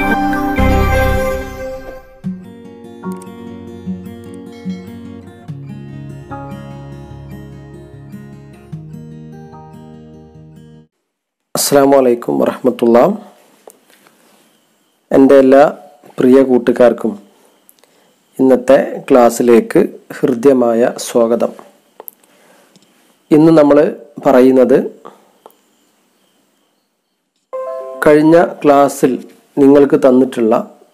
അസ്സാം വലൈക്കും വറഹമത്തുള്ള എൻ്റെ എല്ലാ പ്രിയ കൂട്ടുകാർക്കും ഇന്നത്തെ ക്ലാസ്സിലേക്ക് ഹൃദ്യമായ സ്വാഗതം ഇന്ന് നമ്മൾ പറയുന്നത് കഴിഞ്ഞ ക്ലാസ്സിൽ നിങ്ങൾക്ക് തന്നിട്ടുള്ള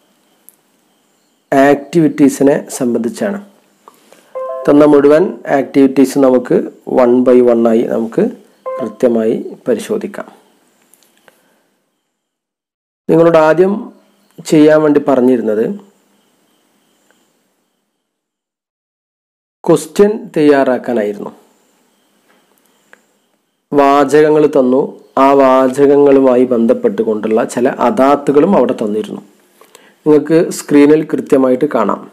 ആക്ടിവിറ്റീസിനെ സംബന്ധിച്ചാണ് തന്ന മുഴുവൻ ആക്ടിവിറ്റീസ് നമുക്ക് വൺ ബൈ വൺ ആയി നമുക്ക് കൃത്യമായി പരിശോധിക്കാം നിങ്ങളോട് ആദ്യം ചെയ്യാൻ വേണ്ടി പറഞ്ഞിരുന്നത് ക്വസ്റ്റ്യൻ തയ്യാറാക്കാനായിരുന്നു വാചകങ്ങൾ തന്നു ആ വാചകങ്ങളുമായി ബന്ധപ്പെട്ടുകൊണ്ടുള്ള ചില അദാത്തുകളും അവിടെ തന്നിരുന്നു നിങ്ങൾക്ക് സ്ക്രീനിൽ കൃത്യമായിട്ട് കാണാം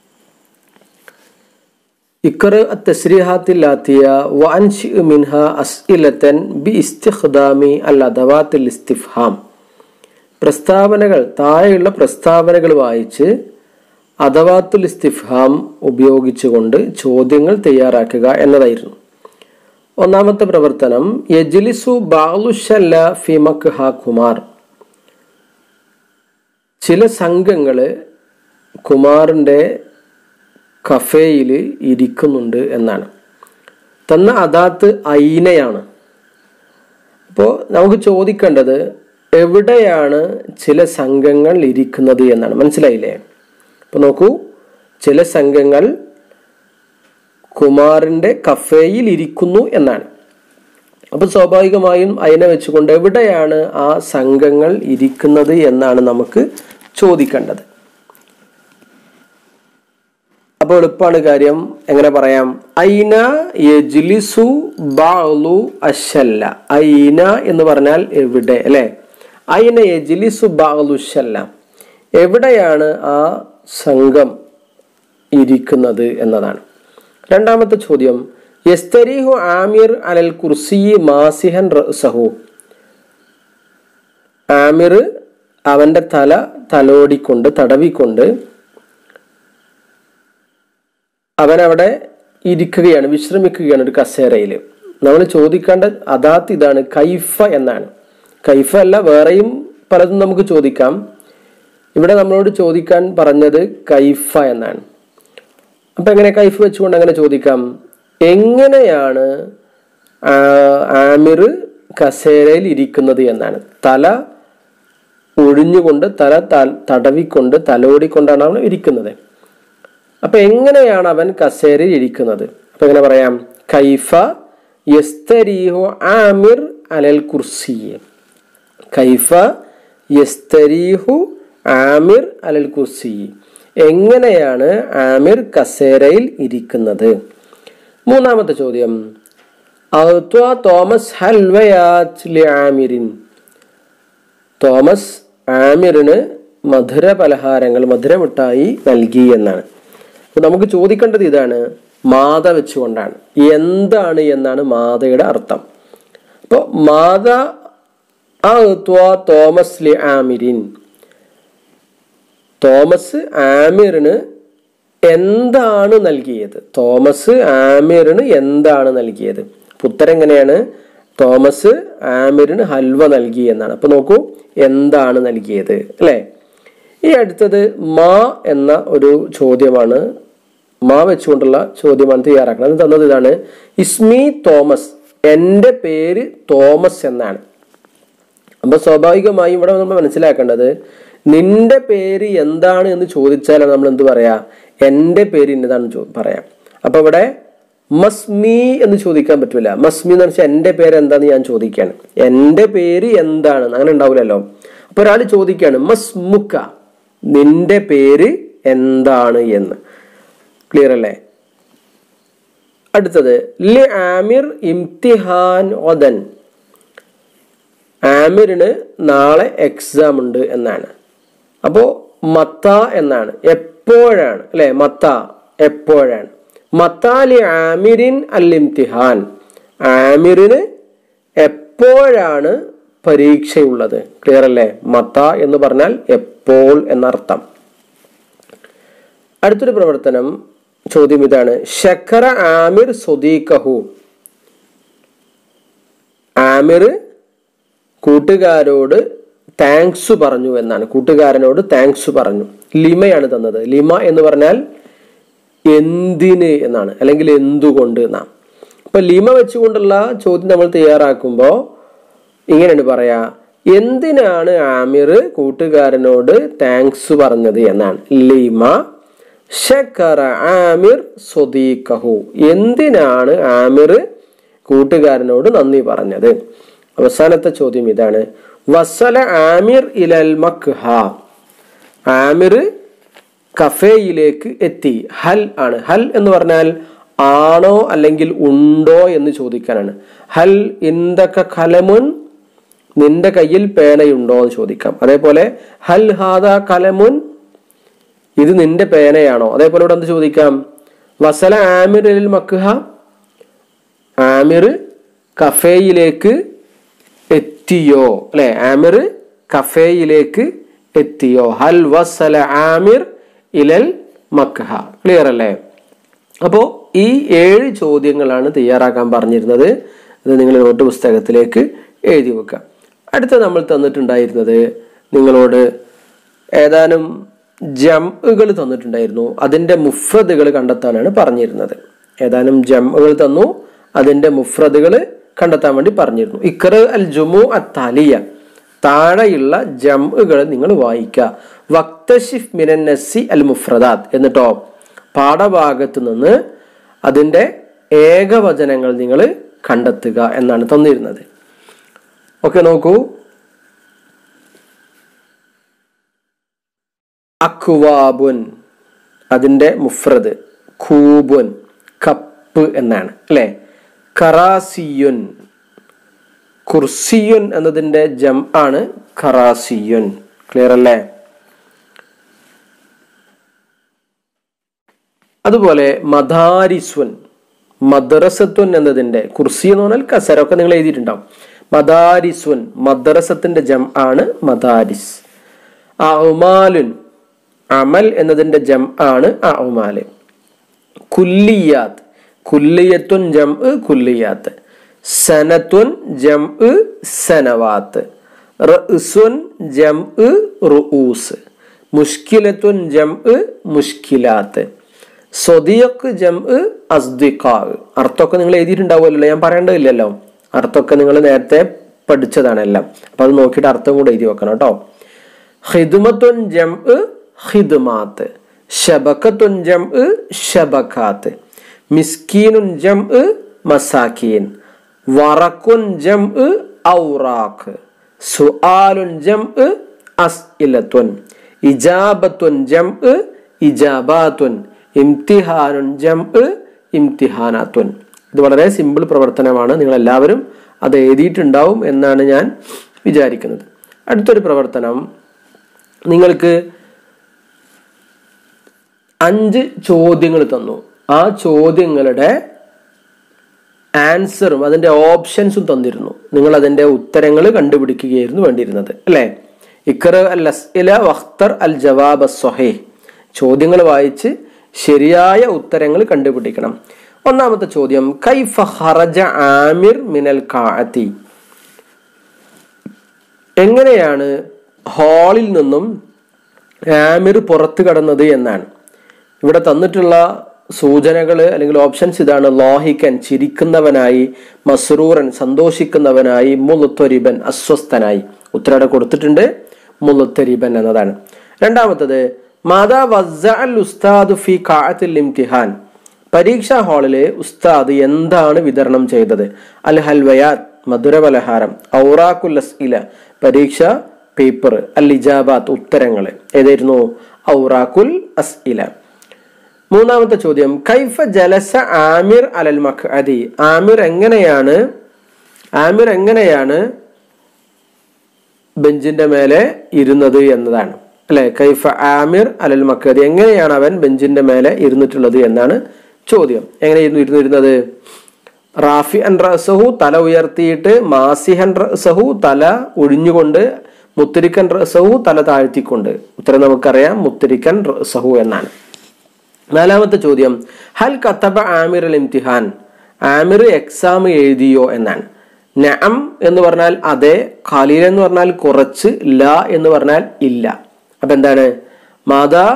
ഇക്കർ തസ്രീഹാത്തില്ലാത്തിയ വൻഷി മിൻഹ അസ്ഇലത്തൻ ബി ഇസ്തിഖ്ദാമി അൽ അദവാത്തിൽ ഇസ്തിഫ്ഹാം പ്രസ്താവനകൾ താഴെയുള്ള പ്രസ്താവനകൾ വായിച്ച് അദവാത്തുൽ ഇസ്തിഫ്ഹാം ഉപയോഗിച്ചുകൊണ്ട് ചോദ്യങ്ങൾ തയ്യാറാക്കുക എന്നതായിരുന്നു ഒന്നാമത്തെ പ്രവർത്തനം യജ്ലിസു ബാലുഷല്ല ഫിമക് ഹ കുമാർ ചില സംഘങ്ങൾ കുമാറിൻ്റെ കഫേയിൽ ഇരിക്കുന്നുണ്ട് എന്നാണ് തന്ന അദാത്ത് ഐനയാണ് അപ്പോൾ നമുക്ക് ചോദിക്കേണ്ടത് എവിടെയാണ് ചില സംഘങ്ങൾ ഇരിക്കുന്നത് എന്നാണ് മനസ്സിലായില്ലേ അപ്പോൾ നോക്കൂ ചില സംഘങ്ങൾ കുമാറിൻ്റെ കഫേയിൽ ഇരിക്കുന്നു എന്നാണ് അപ്പോൾ സ്വാഭാവികമായും അതിനെ വെച്ചുകൊണ്ട് എവിടെയാണ് ആ സംഘങ്ങൾ ഇരിക്കുന്നത് എന്നാണ് നമുക്ക് ചോദിക്കേണ്ടത് അപ്പോൾ എളുപ്പമാണ് കാര്യം എങ്ങനെ പറയാം ഐന യജ്ലിസു ബാലു അശല്ല ഐന എന്ന് പറഞ്ഞാൽ എവിടെ അല്ലെ ഐന യജ്ലിസു ബാലുഷല്ല എവിടെയാണ് ആ സംഘം ഇരിക്കുന്നത് എന്നതാണ് രണ്ടാമത്തെ ചോദ്യം യസ്തരിഹു ആമിർ അലൽ കുർസി മാസിഹൻ സഹു ആമിർ അവന്റെ തല തലോടിക്കൊണ്ട് തടവിക്കൊണ്ട് അവനവിടെ ഇരിക്കുകയാണ് വിശ്രമിക്കുകയാണ് ഒരു കസേരയിൽ നമ്മൾ ചോദിക്കേണ്ട അദാത്ത് ഇതാണ് കൈഫ എന്നാണ് കൈഫ അല്ല വേറെയും പലതും നമുക്ക് ചോദിക്കാം ഇവിടെ നമ്മളോട് ചോദിക്കാൻ പറഞ്ഞത് കൈഫ എന്നാണ് അപ്പൊ എങ്ങനെ കൈഫ് വെച്ചുകൊണ്ട് അങ്ങനെ ചോദിക്കാം എങ്ങനെയാണ് ആമിർ കസേരയിൽ ഇരിക്കുന്നത് എന്നാണ് തല ഒഴിഞ്ഞുകൊണ്ട് തല തടവിക്കൊണ്ട് തലോടിക്കൊണ്ടാണ് അവൻ ഇരിക്കുന്നത് അപ്പൊ എങ്ങനെയാണ് അവൻ കസേരയിൽ ഇരിക്കുന്നത് അപ്പൊ എങ്ങനെ പറയാം കൈഫ യസ്തരീഹു ആമിർ അലൽ കുർസി കൈഫ യസ്തരീഹു ആമിർ അലൽ കുർസി എങ്ങനെയാണ് ആമിർ കസേരയിൽ ഇരിക്കുന്നത് മൂന്നാമത്തെ ചോദ്യം തോമസ് ഹൽവയാറ്റ് ആമിരിൻ തോമസ് ആമിറിന് മധുര പലഹാരങ്ങൾ മധുരമിഠായി നൽകി എന്നാണ് അപ്പൊ നമുക്ക് ചോദിക്കേണ്ടത് ഇതാണ് മാത വെച്ചുകൊണ്ടാണ് എന്താണ് എന്നാണ് മാതയുടെ അർത്ഥം അപ്പോൾ മാത തോമസ് ലി ആമിരിൻ തോമസ് ആമിറിന് എന്താണ് നൽകിയത് തോമസ് ആമിറിന് എന്താണ് നൽകിയത് ഉത്തരം എങ്ങനെയാണ് തോമസ് ആമിറിന് ഹൽവ നൽകി എന്നാണ് അപ്പൊ നോക്കൂ എന്താണ് നൽകിയത് അല്ലേ ഈ അടുത്തത് മാ എന്ന ഒരു ചോദ്യമാണ് മാ വെച്ചുകൊണ്ടുള്ള ചോദ്യമാണ് തയ്യാറാക്കുന്നത് അത് തന്നത് ഇതാണ് ഇസ്മി തോമസ് എൻ്റെ പേര് തോമസ് എന്നാണ് അപ്പൊ സ്വാഭാവികമായും ഇവിടെ നമ്മൾ മനസ്സിലാക്കേണ്ടത് നിന്റെ പേര് എന്താണ് എന്ന് ചോദിച്ചാലാണ് നമ്മൾ എന്ത് പറയാ എൻ്റെ പേര് ഇന്നതാണ് പറയാം അപ്പൊ ഇവിടെ മസ്മി എന്ന് ചോദിക്കാൻ പറ്റൂല മസ്മി എന്ന് വെച്ചാൽ എൻ്റെ പേര് എന്താന്ന് ഞാൻ ചോദിക്കാണ് എൻ്റെ പേര് എന്താണ് അങ്ങനെ ഉണ്ടാവില്ലല്ലോ അപ്പൊ ഒരാൾ ചോദിക്കാണ് മസ്മുക്ക നിന്റെ പേര് എന്താണ് എന്ന് ക്ലിയർ അല്ലേ അടുത്തത് ലി ആമിർ ഇംതിഹാൻ ഒദൻ ആമിറിന് നാളെ എക്സാം ഉണ്ട് എന്നാണ് അപ്പോൾ മത്ത എന്നാണ് എപ്പോഴാണ് അല്ലെ മത്ത എപ്പോഴാണ് മത്താലി ആമിരിൻ അൽ ഇംതിഹാൻ ആമിറിന് എപ്പോഴാണ് പരീക്ഷയുള്ളത് ക്ലിയർ അല്ലേ മത എന്ന് പറഞ്ഞാൽ എപ്പോൾ എന്നർത്ഥം അടുത്തൊരു പ്രവർത്തനം ചോദ്യം ഇതാണ് ഷക്കറ ആമിർ സ്വദീഖഹു ആമിർ കൂട്ടുകാരോട് താങ്ക്സ് പറഞ്ഞു എന്നാണ് കൂട്ടുകാരനോട് താങ്ക്സ് പറഞ്ഞു ലിമയാണ് തന്നത് ലിമ എന്ന് പറഞ്ഞാൽ എന്തിന് എന്നാണ് അല്ലെങ്കിൽ എന്തുകൊണ്ട് എന്നാണ് അപ്പൊ ലിമ വെച്ചുകൊണ്ടുള്ള ചോദ്യം നമ്മൾ തയ്യാറാക്കുമ്പോൾ ഇങ്ങനെയാണ് പറയാ എന്തിനാണ് ആമിർ കൂട്ടുകാരനോട് താങ്ക്സ് പറഞ്ഞത് എന്നാണ് ലിമ ഷക്കറ ആമിർ സ്വദീഖഹു എന്തിനാണ് ആമിർ കൂട്ടുകാരനോട് നന്ദി പറഞ്ഞത് അവസാനത്തെ ചോദ്യം ഇതാണ് വസല ആമിർ ഇലൽ മക്ഹ ആമിർ കഫേയിലേക്ക് എത്തി ഹൽ ആണ് ഹൽ എന്ന് പറഞ്ഞാൽ ആണോ അല്ലെങ്കിൽ ഉണ്ടോ എന്ന് ചോദിക്കാനാണ് ഹൽ ഇന്തൊക്കെ കലമുൻ നിന്റെ കയ്യിൽ പേനയുണ്ടോ എന്ന് ചോദിക്കാം അതേപോലെ ഹൽ ഹാദ കലമുൻ ഇത് നിന്റെ പേനയാണോ അതേപോലെ ഇവിടെ എന്ത് ചോദിക്കാം വസല ആമിർ അലിൽ മക്ഹ ആമിർ കഫേയിലേക്ക് എത്തിയോ അല്ലെ ആമിർ കഫേയിലേക്ക് എത്തിയോ ഹൽ വസല ആമിർ ഇലൽ മക്ഹ ക്ലിയർ അല്ലേ അപ്പോൾ ഈ ഏഴ് ചോദ്യങ്ങളാണ് തയ്യാറാക്കാൻ പറഞ്ഞിരുന്നത് അത് നിങ്ങൾ നോട്ട് പുസ്തകത്തിലേക്ക് എഴുതി വെക്കുക അടുത്ത നമ്മൾ തന്നിട്ടുണ്ടായിരുന്നത് നിങ്ങളോട് ഏതാനും ജംഉകൾ തന്നിട്ടുണ്ടായിരുന്നു അതിൻ്റെ മുഫ്രദുകൾ കണ്ടെത്താനാണ് പറഞ്ഞിരുന്നത് ഏതാനും ജംഉകൾ തന്നു അതിൻ്റെ മുഫ്രദുകൾ കണ്ടെത്താൻ വേണ്ടി പറഞ്ഞിരുന്നു ഇക്കർ അൽ ജുമു അത്താലിയ താഴെയുള്ള ജംഉകൾ നിങ്ങൾ വായിക്കുക വക്തഷിഫ് മിനന്നസി അൽ മുഫ്രദാത്ത് എന്നിട്ടോ പാഠഭാഗത്ത് നിന്ന് അതിൻ്റെ ഏകവചനങ്ങൾ നിങ്ങൾ കണ്ടെത്തുക എന്നാണ് തന്നിരുന്നത് ഓക്കെ നോക്കൂ അക്വാബുൻ അതിൻ്റെ മുഫ്രദ് ഖൂബുൻ കപ്പ് എന്നാണ് അല്ലേ കറാസിയുൻ കുർസിയുൻ എന്നതിൻ്റെ ജം ആണ് ഖറാസിയുൻ ക്ലിയർ അല്ലേ അതുപോലെ മദാരിസ്വൻ മദ്രസത്വൻ എന്നതിൻ്റെ കുർസി എന്ന് പറഞ്ഞാൽ കസരൊക്കെ നിങ്ങൾ എഴുതിയിട്ടുണ്ടാവും മദാരിസ്വൻ മദ്രസത്തിന്റെ ജം ആണ് മദാരിസ് അമാലുൻ അമൽ എന്നതിന്റെ ജം ആണ് അമാല് കുല്ലിയാത്ത് കുല്ലിയത്തുൻ ജം കുല്ലിയാത്ത് സനത്തുൻ ജം സനവാത്ത് റസുൻ ജം റുഊസ് മുഷ്കിലത്തുൻ ജം മുഷ്കിലാത്ത് സ്വദീഖ് ജം അസ്ദിഖാവ് അർത്ഥമൊക്കെ നിങ്ങൾ എഴുതിയിട്ടുണ്ടാവുമല്ലോ ഞാൻ പറയേണ്ടതില്ലല്ലോ അർത്ഥമൊക്കെ നിങ്ങൾ നേരത്തെ പഠിച്ചതാണ് എല്ലാം അപ്പൊ അത് നോക്കിയിട്ട് അർത്ഥം കൂടെ എഴുതി വെക്കണം കേട്ടോ ഹിദ്മത്തുൻ ജം ഹിദ്മാത്ത് ഷബക്കത്തുൻ ജം ഷബക്കാത്ത് മിസ്കീനുൻ ജം മസാക്കീൻ വറക്കുൻ ജം ഔറാഖ് സുആലുൻ ജം അസ്ഇലത്തുൻ ഇജാബത്തുൻ ജം ഇജാബാത്തുൻ ഇംതിഹാനുൻ ജം ഇംതിഹാനാത്തുൻ ഇത് വളരെ സിമ്പിൾ പ്രവർത്തനമാണ് നിങ്ങൾ എല്ലാവരും അത് എഴുതിയിട്ടുണ്ടാവും എന്നാണ് ഞാൻ വിചാരിക്കുന്നത് അടുത്തൊരു പ്രവർത്തനം നിങ്ങൾക്ക് അഞ്ച് ചോദ്യങ്ങൾ തന്നു ആ ചോദ്യങ്ങളുടെ ആൻസറും അതിന്റെ ഓപ്ഷൻസും തന്നിരുന്നു നിങ്ങൾ അതിന്റെ ഉത്തരങ്ങൾ കണ്ടുപിടിക്കുകയായിരുന്നു വേണ്ടിയിരുന്നത് അല്ലേ ഇക്കർ അൽ അസ്ഇല വഖ്തർ അൽ ജവാബ് സൊഹേ ചോദ്യങ്ങൾ വായിച്ച് ശരിയായ ഉത്തരങ്ങൾ കണ്ടുപിടിക്കണം ഒന്നാമത്തെ ചോദ്യം കൈഫ ഹറജ ആമിർ മിനൽ കാഅത്തി എങ്ങനെയാണ് ഹാളിൽ നിന്നും ആമിർ പുറത്തു കടന്നത് എന്നാണ് ഇവിടെ തന്നിട്ടുള്ള സൂചനകൾ അല്ലെങ്കിൽ ഓപ്ഷൻസ് ഇതാണ് ലോഹിക്കൻ ചിരിക്കുന്നവനായി മസ്റൂറൻ സന്തോഷിക്കുന്നവനായി മുളുത്തൊരിബൻ അസ്വസ്ഥനായി ഉത്തരവിടെ കൊടുത്തിട്ടുണ്ട് മുളുത്തൊരിബൻ എന്നതാണ് രണ്ടാമത്തത് മാതാ വസ്സ അൽ ഉസ്താദ് ഫി കാഅത്തിൽ ഇംതിഹാൻ പരീക്ഷാ ഹാളില് ഉസ്താദ് എന്താണ് വിതരണം ചെയ്തത് അൽ ഹൽവയാത്ത് മധുരപലഹാരം ഔറാഖുൽ അസ്ഇല പരീക്ഷ പേപ്പർ അൽ ഇജാബാത്ത് ഉത്തരങ്ങൾ ഏതായിരുന്നു ഔറാഖുൽ അസ്ഇല മൂന്നാമത്തെ ചോദ്യം കൈഫ ജലസ ആമിർ അലൽ മഖ്അദി ആമിർ എങ്ങനെയാണ് ആമിർ എങ്ങനെയാണ് ബെഞ്ചിന്റെ മേലെ ഇരുന്നത് എന്നതാണ് അല്ലെ കൈഫ ആമിർ അലൽ മഖ്അദി എങ്ങനെയാണ് അവൻ ബെഞ്ചിന്റെ മേലെ ഇരുന്നിട്ടുള്ളത് എന്നാണ് ചോദ്യം എങ്ങനെയായിരുന്നു ഇരുന്നിരുന്നത് റാഫി അൻ റസഹു തല ഉയർത്തിയിട്ട് മാസിഹൻ റസഹു തല ഒഴിഞ്ഞുകൊണ്ട് മുത്തരിക്കൻ റസഹു തല താഴ്ത്തിക്കൊണ്ട് ഉത്തരം നമുക്കറിയാം മുത്തരിക്കൻ റസഹു എന്നാണ് നാലാമത്തെ ചോദ്യം ഹൽ കത്തബ ആമിർ അൽ ഇംതിഹാൻ ആമിർ എക്സാം എഴുതിയോ എന്നാണ് നഅം എന്ന് പറഞ്ഞാൽ അതെ ഖലീൽ എന്ന് പറഞ്ഞാൽ കുറച്ച് ല എന്ന് പറഞ്ഞാൽ ഇല്ല അപ്പൊ എന്താണ് മാതാ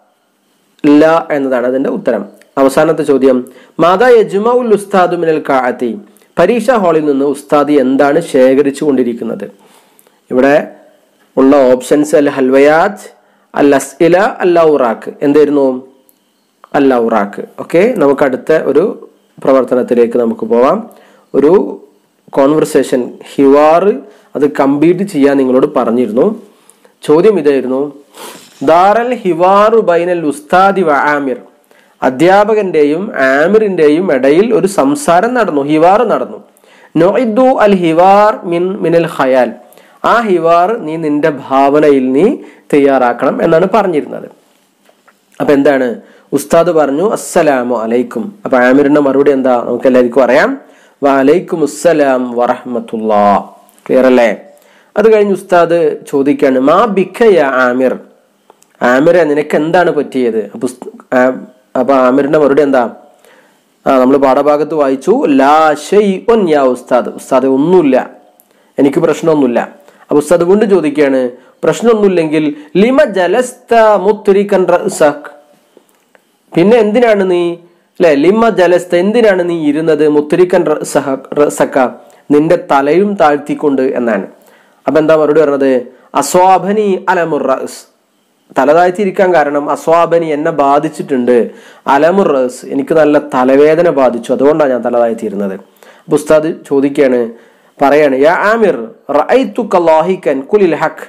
ല എന്നതാണ് അതിന്റെ ഉത്തരം അവസാനത്തെ ചോദ്യം മാതാ യജ്മഉൽ ഉസ്താദു മിനൽ കാഅത്തി പരീക്ഷാ ഹാളിൽ നിന്ന് ഉസ്താദ് എന്താണ് ശേഖരിച്ചു കൊണ്ടിരിക്കുന്നത് ഇവിടെ ഉള്ള ഓപ്ഷൻസ് അൽ ഹൽവയാത്ത് അൽ അസ്ഇല അൽ ഔറാഖ് എന്തായിരുന്നു അൽ ഔറാഖ് ഓക്കെ നമുക്ക് അടുത്ത ഒരു പ്രവർത്തനത്തിലേക്ക് നമുക്ക് പോവാം ഒരു കോൺവെർസേഷൻ ഹിവാർ അത് കംപ്ലീറ്റ് ചെയ്യാൻ നിങ്ങളോട് പറഞ്ഞിരുന്നു ചോദ്യം ഇതായിരുന്നു ദാറൽ ഹിവാറു ബൈനൽ ഉസ്താദി വ ആമിർ അധ്യാപകന്റെയും ആമിറിന്റെയും ഇടയിൽ ഒരു സംസാരം നടന്നു ഹിവാർ നടന്നു നൊഇദു അൽ ഹിവാർ മിൻ മിനൽ ഖയാൽ ആ ഹിവാർ നീ നിന്റെ ഭാവനയിൽ നീ തയ്യാറാക്കണം എന്നാണ് പറഞ്ഞിരുന്നത് അപ്പൊ എന്താണ് ഉസ്താദ് പറഞ്ഞു അസ്സലാമു അലൈക്കും അപ്പൊ ആമിറിന്റെ മറുപടി എന്താ നമുക്ക് എല്ലാവർക്കും അറിയാം വലൈക്കും അസ്സലാം വറഹമത്തുല്ലാ ക്ലിയർ അല്ലേ അത് കഴിഞ്ഞ് ഉസ്താദ് ചോദിക്കാണ് മാ ബിക്കയ ആമിർ ആമിറെ നിനക്ക് എന്താണ് പറ്റിയത് അപ്പൊ ഉസ്- ആ- അപ്പൊ ആമിറിന്റെ മറുപടി എന്താ ആ നമ്മൾ പാഠഭാഗത്ത് വായിച്ചു ലാ ഷൈഉൻ യാ ഉസ്താദ് ഉസ്താദ് ഒന്നുമില്ല എനിക്ക് പ്രശ്നമൊന്നുമില്ല അപ്പൊ ഉസ്താദ് കൊണ്ട് ചോദിക്കുകയാണ് പ്രശ്നമൊന്നുമില്ലെങ്കിൽ ലിമ ജലസ്ത മുത്തുരിക്കൻ റഅ്സക് പിന്നെ എന്തിനാണ് നീ അല്ലെ ലിമ ജലസ്ത എന്തിനാണ് നീ ഇരുന്നത് മുത്തുരിക്കൻ റഅ്സഹ- റഅ്സക നിന്റെ തലയും താഴ്ത്തിക്കൊണ്ട് എന്നാണ് അപ്പൊ എന്താ മറുപടി പറഞ്ഞത് അസ്വാഭനി അലമുർ റഅ്സ് തല താഴ്ത്തിയിരിക്കാൻ കാരണം അസ്വാബനി എന്നെ ബാധിച്ചിട്ടുണ്ട് അലമുർ റഅ്സ് എനിക്ക് നല്ല തലവേദന ബാധിച്ചു അതുകൊണ്ടാണ് ഞാൻ തല താഴ്ത്തിയിരുന്നത് അപ്പൊ ഉസ്താദ് ചോദിക്കുകയാണ് പറയാണ് യാ ആമിർ റഅയ്തുക ലാഹിക്കൻ കുലിൽ ഹഖ്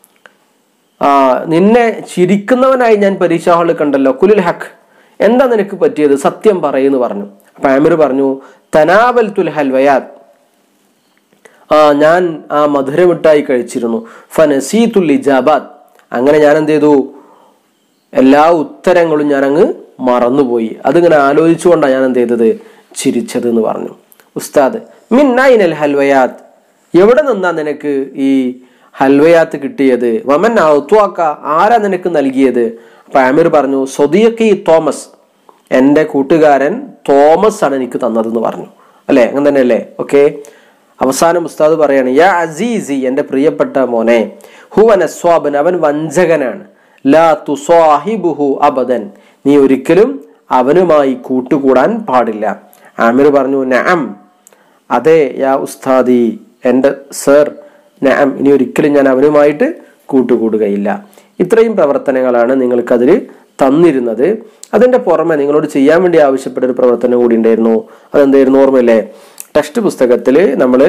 ആ നിന്നെ ചിരിക്കുന്നവനായി ഞാൻ പരീക്ഷാ ഹാളിൽ കണ്ടല്ലോ കുലിൽ ഹക്ക് എന്താ നിനക്ക് പറ്റിയത് സത്യം പറയുന്നു പറഞ്ഞു അപ്പൊ ആമിർ പറഞ്ഞു തനാവൽ തുൽ ഹൽവയാത്ത് ആ ഞാൻ ആ മധുരമിട്ടായി കഴിച്ചിരുന്നു ഫനസീത്തുൽ ഇജാബാത്ത് അങ്ങനെ ഞാൻ എന്ത് ചെയ്തു എല്ലാ ഉത്തരങ്ങളും ഞാൻ അങ്ങ് മറന്നുപോയി അതിങ്ങനെ ആലോചിച്ചുകൊണ്ടാണ് ഞാൻ എന്ത് ചെയ്തത് ചിരിച്ചത് എന്ന് പറഞ്ഞു ഉസ്താദ് മിന്നൈനൽ ഹൽവയാത്ത് എവിടെ നിന്നാ നിനക്ക് ഈ ഹൽവയാത്ത് കിട്ടിയത് വമൻ ഔത്വാക്ക ആരാ നിനക്ക് നൽകിയത് അപ്പൊ ആമിർ പറഞ്ഞു സ്വദീഖി തോമസ് എൻ്റെ കൂട്ടുകാരൻ തോമസ് ആണ് എനിക്ക് തന്നതെന്ന് പറഞ്ഞു അല്ലെ അങ്ങനെ തന്നെ അല്ലേ ഓക്കെ അവസാനം ഉസ്താദ് പറയാണ് യാ അസീസി എൻ്റെ പ്രിയപ്പെട്ട മോനെ ഹുവൻ അസ്വാബൻ അവൻ വഞ്ചകനാണ് ലാ തുസ്വാഹിബുഹു അബദൻ നീ ഒരിക്കലും അവനുമായി കൂട്ടുകൂടാൻ പാടില്ല ആമിർ പറഞ്ഞു നഅം അതെ യാ ഉസ്താദി എൻ്റെ സർ നഅം ഇനി ഒരിക്കലും ഞാൻ അവനുമായിട്ട് കൂട്ടുകൂടുകയില്ല ഇത്രയും പ്രവർത്തനങ്ങളാണ് നിങ്ങൾക്കതിൽ തന്നിരുന്നത് അതിന്റെ പുറമെ നിങ്ങളോട് ചെയ്യാൻ വേണ്ടി ആവശ്യപ്പെട്ട ഒരു പ്രവർത്തനം കൂടി ഉണ്ടായിരുന്നു അതെന്തായിരുന്നു ഓർമ്മയില്ലേ ടെക്സ്റ്റ് പുസ്തകത്തിൽ നമ്മൾ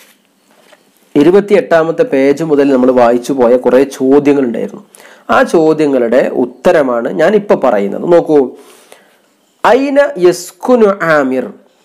ഇരുപത്തി എട്ടാമത്തെ പേജ് മുതൽ നമ്മൾ വായിച്ചു പോയ കുറെ ചോദ്യങ്ങൾ ഉണ്ടായിരുന്നു ആ ചോദ്യങ്ങളുടെ ഉത്തരമാണ് ഞാൻ ഇപ്പൊ പറയുന്നത് നോക്കൂ ഐന യസ്കുനു ആമിർ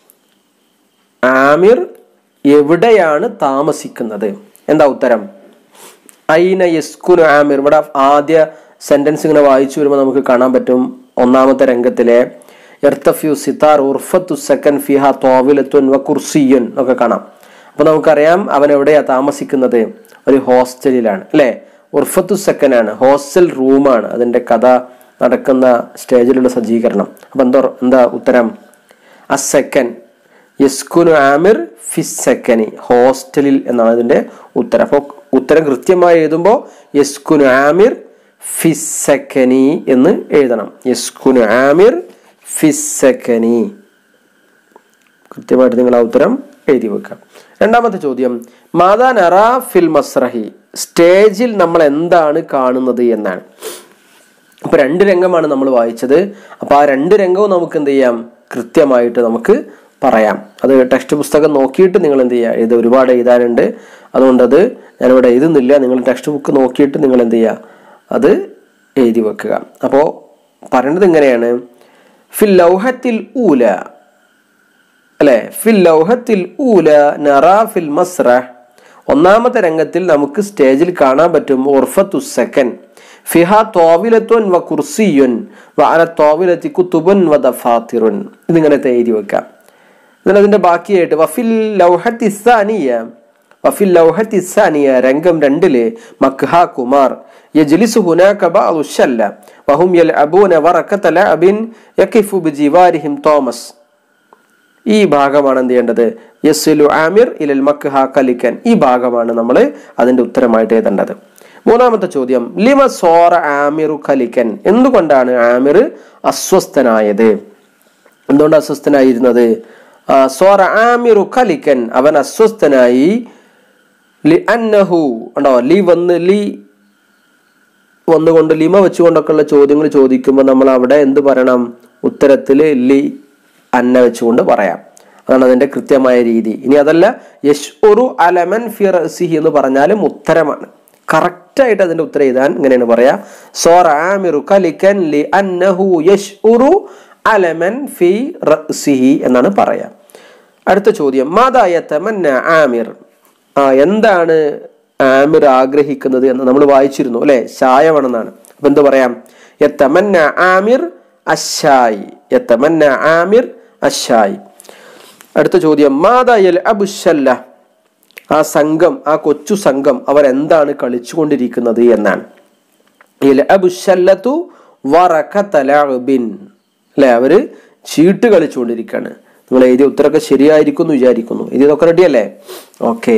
ആമിർ എവിടെയാണ് താമസിക്കുന്നത് എന്താ ഉത്തരം ഐന യസ്കുനു ആമിർ ഇവിടെ ആദ്യ സെന്റൻസ് ഇങ്ങനെ വായിച്ചു വരുമ്പോൾ നമുക്ക് കാണാൻ പറ്റും ഒന്നാമത്തെ രംഗത്തിലെ എർത്തഫ്യു സിത്താർ ഉർഫത്തു സെക്കൻ ഫിഹ തോവിലത്തുൻ വ കുർസിയുൻ ഒക്കെ കാണാം അപ്പൊ നമുക്കറിയാം അവൻ എവിടെയാ താമസിക്കുന്നത് ഒരു ഹോസ്റ്റലിലാണ് അല്ലെ ഉർഫത്തു സെക്കനാണ് ഹോസ്റ്റൽ റൂമാണ് അതിന്റെ കഥ നടക്കുന്ന സ്റ്റേജിലുള്ള സജ്ജീകരണം അപ്പൊ എന്താ എന്താ ഉത്തരം അ സെക്കൻ യസ്കുനു ആമിർ ഫിസക്കനി ഹോസ്റ്റലിൽ എന്നാണ് ഇതിന്റെ ഉത്തരം അപ്പോൾ ഉത്തരം കൃത്യമായി എഴുതുമ്പോൾ യസ്കുനു ആമിർ ഫിസക്കനി എന്ന് എഴുതണം യസ്കുനു ആമിർ ഫിസക്കനി കൃത്യമായിട്ട് നിങ്ങൾ ആ ഉത്തരം എഴുതി വെക്കാം രണ്ടാമത്തെ ചോദ്യം മാതാ നറ ഫിൽ മസ്രഹി സ്റ്റേജിൽ നമ്മൾ എന്താണ് കാണുന്നത് എന്നാണ് അപ്പൊ രണ്ട് രംഗമാണ് നമ്മൾ വായിച്ചത് അപ്പൊ ആ രണ്ട് രംഗവും നമുക്ക് എന്ത് ചെയ്യാം കൃത്യമായിട്ട് നമുക്ക് പറയാം അത് ടെക്സ്റ്റ് പുസ്തകം നോക്കിയിട്ട് നിങ്ങൾ എന്ത് ചെയ്യുക ഇത് ഒരുപാട് എഴുതാനുണ്ട് അതുകൊണ്ട് അത് ഞാനിവിടെ എഴുതുന്നില്ല നിങ്ങൾ ടെക്സ്റ്റ് ബുക്ക് നോക്കിയിട്ട് നിങ്ങൾ എന്ത് ചെയ്യുക അത് എഴുതി വെക്കുക അപ്പോൾ പറയണത് ഇങ്ങനെയാണ് ഫിൽ ലൗഹത്തിൽ ഊല അല്ലെ ഫിൽ ലൗഹത്തിൽ ഊല നറ ഫിൽ മസ്റഹ് ഒന്നാമത്തെ രംഗത്തിൽ നമുക്ക് സ്റ്റേജിൽ കാണാൻ പറ്റും ഉർഫത്തു സെക്കൻ ഫിഹ തോവിലത്തുൻ വ കുർസിയുൻ വ അല തോവിലത്തി കുത്തുബുൻ വ ദഫാത്തിറുൻ ഇതിങ്ങനെ എഴുതി വെക്കാം എന്നാൽ അതിന്റെ ബാക്കിയായിട്ട് വഫിൽ ലൗഹത്തി സാനിയ വഫിൽ ലൗഹത്തി സാനിയ രംഗം രണ്ടില് മക്ഹ കുമാർ യജ്ലിസു ഹുനാക ബഅദു ശല്ല വഹും യൽഅബൂന വറക്കത ലഅബിൻ യഖിഫു ബിജിവാരിഹിം തോമസ് ഈ ഭാഗമാണ് എന്ത് ചെയ്യേണ്ടത് യസ്ലു ആമിർ ഇലൽ മക്ഹ കലിക്കൻ ഈ ഭാഗമാണ് നമ്മൾ അതിന്റെ ഉത്തരമായിട്ട് എഴുതേണ്ടത് മൂന്നാമത്തെ ചോദ്യം ലിമ സോറ ആമിറു കലിക്കൻ എന്തുകൊണ്ടാണ് ആമിർ അസ്വസ്ഥനായത് എന്തുകൊണ്ട് അസ്വസ്ഥനായിരുന്നത് ആ, സോറ ആമിറു കലിക്കൻ അവൻ അസ്വസ്ഥനായി ലി അന്നഹു ഉണ്ടോ ലി വന്ന് ലി വന്നുകൊണ്ട് ലിമ വെച്ചുകൊണ്ടൊക്കെ ഉള്ള ചോദ്യങ്ങൾ ചോദിക്കുമ്പോൾ നമ്മൾ അവിടെ എന്ത് പറയണം ഉത്തരത്തിൽ ലി അന്ന വെച്ചുകൊണ്ട് പറയാം അതാണ് അതിന്റെ കൃത്യമായ രീതി ഇനി അതല്ല യഷ് ഒരു അലമൻ ഫിറസിഹി എന്ന് പറഞ്ഞാലും ഉത്തരമാണ് കറക്റ്റായിട്ട് അതിന്റെ ഉത്തരം എഴുതാൻ ഇങ്ങനെയാണ് പറയാ സോർ ആമിറു കലിക്കൻ ലി അന്നഹു യഷ് ഉറു അലമൻ ഫി റസിഹി എന്നാണ് പറയാ അടുത്ത ചോദ്യം മാതായ തമന്ന ആമിർ ആ എന്താണ് ആമിർ ആഗ്രഹിക്കുന്നത് എന്ന് നമ്മൾ വായിച്ചിരുന്നു അല്ലെ ശായവണെന്നാണ് അപ്പൊ എന്ത് പറയാം യത്തമന്ന ആമിർ അശായി യത്തമന്ന ആമിർ അശായി അടുത്ത ചോദ്യം മാതായൽ അബുഷല്ല ആ സംഘം ആ കൊച്ചു സംഘം അവർ എന്താണ് കളിച്ചുകൊണ്ടിരിക്കുന്നത് എന്നാണ് അബുഷല്ലത്തു വറക്കത്തലബിൻ അല്ലെ അവര് ചീട്ട് കളിച്ചുകൊണ്ടിരിക്കുകയാണ് നിങ്ങൾ എഴുതിയ ഉത്തരമൊക്കെ ശരിയായിരിക്കും എന്ന് വിചാരിക്കുന്നു എഴുതിയതൊക്കെ റെഡി അല്ലേ ഓക്കെ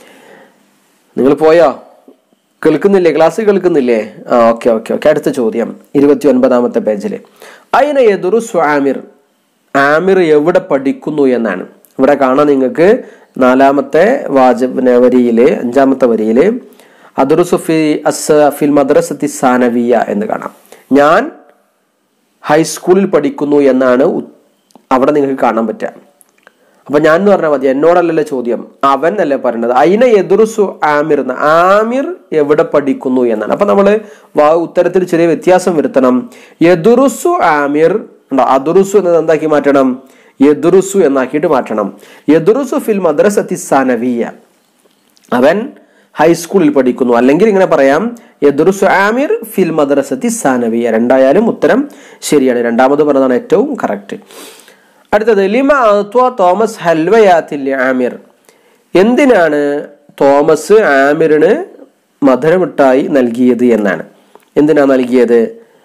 നിങ്ങൾ പോയോ കേൾക്കുന്നില്ലേ ക്ലാസ് കേൾക്കുന്നില്ലേ ആ ഓക്കെ ഓക്കെ ഓക്കെ അടുത്ത ചോദ്യം ഇരുപത്തി ഒൻപതാമത്തെ പേജിൽ അയിന എതിറു സ്വാമിർ ആമിർ എവിടെ പഠിക്കുന്നു എന്നാണ് ഇവിടെ കാണാൻ നിങ്ങൾക്ക് നാലാമത്തെ വാച പിന്നെ വരിയില് അഞ്ചാമത്തെ വരിയില് അദുറുസുഫി അസ് ഫിൽ മദ്രസത്തി സാനവിയ എന്ന് കാണാം ഞാൻ ഹൈസ്കൂളിൽ പഠിക്കുന്നു എന്നാണ് ഉ- അവിടെ നിങ്ങൾക്ക് കാണാൻ പറ്റുക അപ്പൊ ഞാൻ എന്ന് പറഞ്ഞാൽ മതി എന്നോടല്ലല്ലോ ചോദ്യം അവൻ അല്ലേ പറയുന്നത് അയിന എതിർസു ആമിർ എന്ന് ആമിർ എവിടെ പഠിക്കുന്നു എന്നാണ് അപ്പൊ നമ്മള് വാ ഉത്തരത്തിൽ ചെറിയ വ്യത്യാസം വരുത്തണം എതിർസു ആമിർ ഉണ്ടോ അതുറുസു എന്നത് എന്താക്കി മാറ്റണം എതിർസു എന്നാക്കിയിട്ട് മാറ്റണം എതിർസു ഫിൽ മദ്രസത്തി സാനവിയ അവൻ ഹൈസ്കൂളിൽ പഠിക്കുന്നു അല്ലെങ്കിൽ ഇങ്ങനെ പറയാം എതിർസു ആമിർ ഫിൽ മദ്രസത്തി സാനവിയ രണ്ടായാലും ഉത്തരം ശരിയാണ് രണ്ടാമത് പറഞ്ഞതാണ് ഏറ്റവും കറക്റ്റ് അടുത്തത് ലിമ അത്വ തോമസ് ഹൽവയാത്തിൽ ആമിർ എന്തിനാണ് തോമസ് ആമിറിന് മധുരമിട്ടായി നൽകിയത് എന്നാണ് എന്തിനാ നൽകിയത്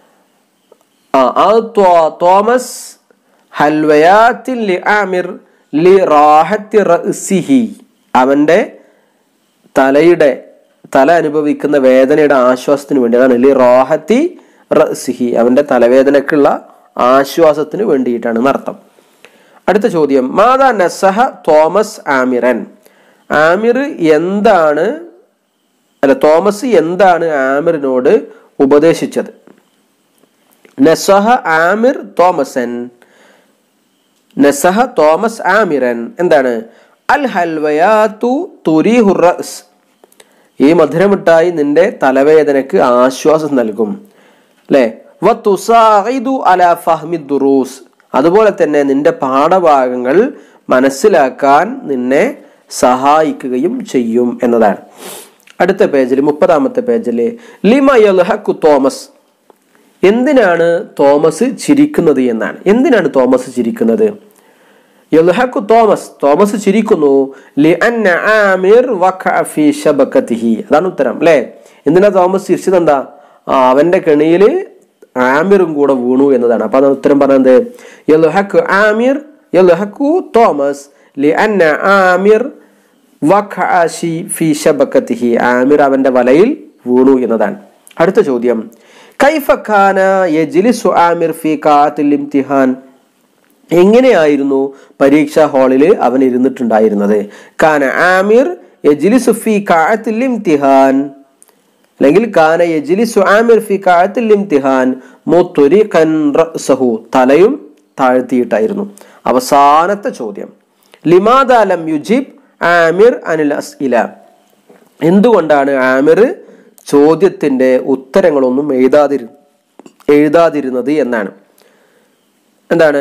ആ അത്വ തോമസ് ഹൽവയാത്തിൽ ആമിർ ലി റാഹത്തി റഅ്സിഹി അവന്റെ തലയുടെ തല അനുഭവിക്കുന്ന വേദനയുടെ ആശ്വാസത്തിന് വേണ്ടി അതാണ് ലി റാഹത്തി റഅ്സിഹി അവന്റെ തലവേദനക്കുള്ള ആശ്വാസത്തിന് വേണ്ടിയിട്ടാണ് എന്നർത്ഥം അടുത്ത ചോദ്യം മാതാ നസഹ തോമസ് ആമിറൻ ആമിർ എന്താണ് അല്ല തോമസ് എന്താണ് ആമിറിനോട് ഉപദേശിച്ചത് നസഹ ആമിർ തോമസൻ നസഹ തോമസ് ആമിറൻ എന്താണ് അൽ ഹൽവയാത്തു തുരീഹു റസ് ഈ മധുരമിട്ടായി നിന്റെ തലവേദനക്ക് ആശ്വാസം നൽകും അല്ലെ വത്തുസാഇദു അലാ ഫഹ്മി ദുറൂസ് അതുപോലെ തന്നെ നിന്റെ പാഠഭാഗങ്ങൾ മനസ്സിലാക്കാൻ നിന്നെ സഹായിക്കുകയും ചെയ്യും എന്നതാണ് അടുത്ത പേജിൽ മുപ്പതാമത്തെ പേജിൽ ലിമ യൽഹഖു തോമസ് എന്തിനാണ് തോമസ് ചിരിക്കുന്നത് എന്നാണ് എന്തിനാണ് തോമസ് ചിരിക്കുന്നത് യൽഹഖു തോമസ് തോമസ് ചിരിക്കുന്നു ലിഅന്ന ആമിർ വഖഅ ഫീ ശബകതിഹി അതാണ് ഉത്തരം അല്ലേ എന്തിനാ തോമസ് ചിരിച്ചത് എന്താ ആ, അവന്റെ കെണിയിൽ ആമിറും കൂടെ വീണു എന്നതാണ് അപ്പൊ അതാണ് ഉത്തരം പറഞ്ഞത് യൽഹഖു ആമിർ യൽഹഖു തോമസ് ലിഅന്ന ആമിർ വഖഅ ശി- ഫീ ശബകതിഹി ആമിർ അവന്റെ വലയിൽ വീണു എന്നതാണ് അടുത്ത ചോദ്യം കൈഫ ഖാന യജ്ലിസു ആമിർ ഫീ ഖാത്തിൽ ഇംതിഹാൻ എങ്ങനെയായിരുന്നു പരീക്ഷാ ഹാളിൽ അവൻ ഇരുന്നിട്ടുണ്ടായിരുന്നത് കാന ആമിർ യജ്ലിസു ഫീ ഖാത്തിൽ ഇംതിഹാൻ അല്ലെങ്കിൽ കാന യജ്ലിസു ആമിർ ഫി ഖാത്തിൽ ഇംതിഹാൻ മുത്തുരിഖൻ റഅ്സഹു തലയും താഴ്ത്തിയിട്ടായിരുന്നു അവസാനത്തെ ചോദ്യം ലിമാദാ ലം യുജിബ് ആമിർ അനിൽ അസ്ഇല എന്തുകൊണ്ടാണ് ആമിർ ചോദ്യത്തിന്റെ ഉത്തരങ്ങളൊന്നും എഴുതാതിരു എഴുതാതിരുന്നത് എന്നാണ് എന്താണ്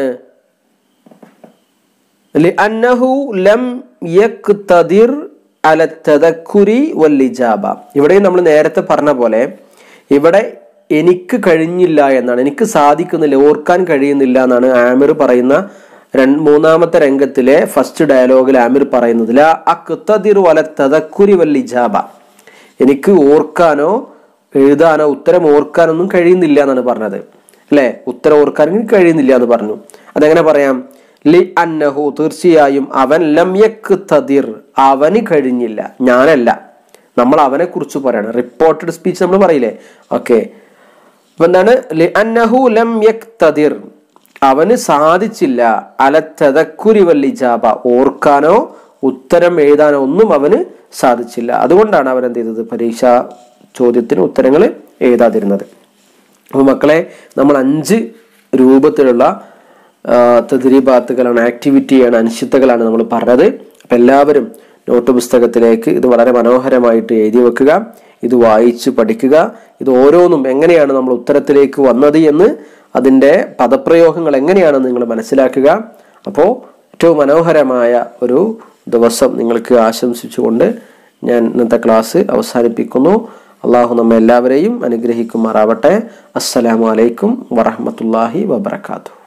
ലിഅന്നഹു ലം യഖ്തദിർ അല തദക്കുരി വല്ലിജാബ ഇവിടെയും നമ്മൾ നേരത്തെ പറഞ്ഞ പോലെ ഇവിടെ എനിക്ക് കഴിഞ്ഞില്ല എന്നാണ് എനിക്ക് സാധിക്കുന്നില്ല ഓർക്കാൻ കഴിയുന്നില്ല എന്നാണ് ആമിർ പറയുന്ന രണ്ട് മൂന്നാമത്തെ രംഗത്തിലെ ഫസ്റ്റ് ഡയലോഗിൽ ആമിർ പറയുന്നത് ലാ അക്തദിർ വല തദക്കുരി വല്ലിജാബ എനിക്ക് ഓർക്കാനോ എഴുതാനോ ഉത്തരം ഓർക്കാനൊന്നും കഴിയുന്നില്ല എന്നാണ് പറഞ്ഞത് അല്ലെ ഉത്തരം ഓർക്കാൻ എനിക്ക് കഴിയുന്നില്ല എന്ന് പറഞ്ഞു അതെങ്ങനെ പറയാം ലി അന്നഹു തീർച്ചയായും അവൻ ലം യക്തദിർ അവന് കഴിഞ്ഞില്ല ഞാനല്ല നമ്മൾ അവനെ കുറിച്ച് പറയണം റിപ്പോർട്ടഡ് സ്പീച്ച് നമ്മൾ പറയില്ലേ ഓക്കെ അപ്പൊ എന്താണ് ലി അന്നഹു ലം യക്തദിർ അവന് സാധിച്ചില്ല അലത്തതക്കുരി വല്ലിജാബ ഓർക്കാനോ ഉത്തരം എഴുതാനോ ഒന്നും അവന് സാധിച്ചില്ല അതുകൊണ്ടാണ് അവൻ എന്ത് ചെയ്തത് പരീക്ഷാ ചോദ്യത്തിന് ഉത്തരങ്ങൾ എഴുതാതിരുന്നത് അപ്പോൾ മക്കളെ നമ്മൾ അഞ്ച് രൂപത്തിലുള്ള തദ്രീബാത്തുകളാണ് ആക്ടിവിറ്റിയാണ് അനിശ്ചിതകളാണ് നമ്മൾ പറഞ്ഞത് അപ്പം എല്ലാവരും നോട്ട് പുസ്തകത്തിലേക്ക് ഇത് വളരെ മനോഹരമായിട്ട് എഴുതി വെക്കുക ഇത് വായിച്ച് പഠിക്കുക ഇത് ഓരോന്നും എങ്ങനെയാണ് നമ്മൾ ഉത്തരത്തിലേക്ക് വന്നത് എന്ന് അതിൻ്റെ പദപ്രയോഗങ്ങൾ എങ്ങനെയാണെന്ന് നിങ്ങൾ മനസ്സിലാക്കുക അപ്പോൾ ഏറ്റവും മനോഹരമായ ഒരു ദിവസം നിങ്ങൾക്ക് ആശംസിച്ചുകൊണ്ട് ഞാൻ ഇന്നത്തെ ക്ലാസ് അവസാനിപ്പിക്കുന്നു അള്ളാഹു നമ്മെ എല്ലാവരെയും അനുഗ്രഹിക്കുമാറാവട്ടെ അസ്സലാമു അലൈക്കും വറഹമത്തല്ലാഹി വബർക്കാത്തു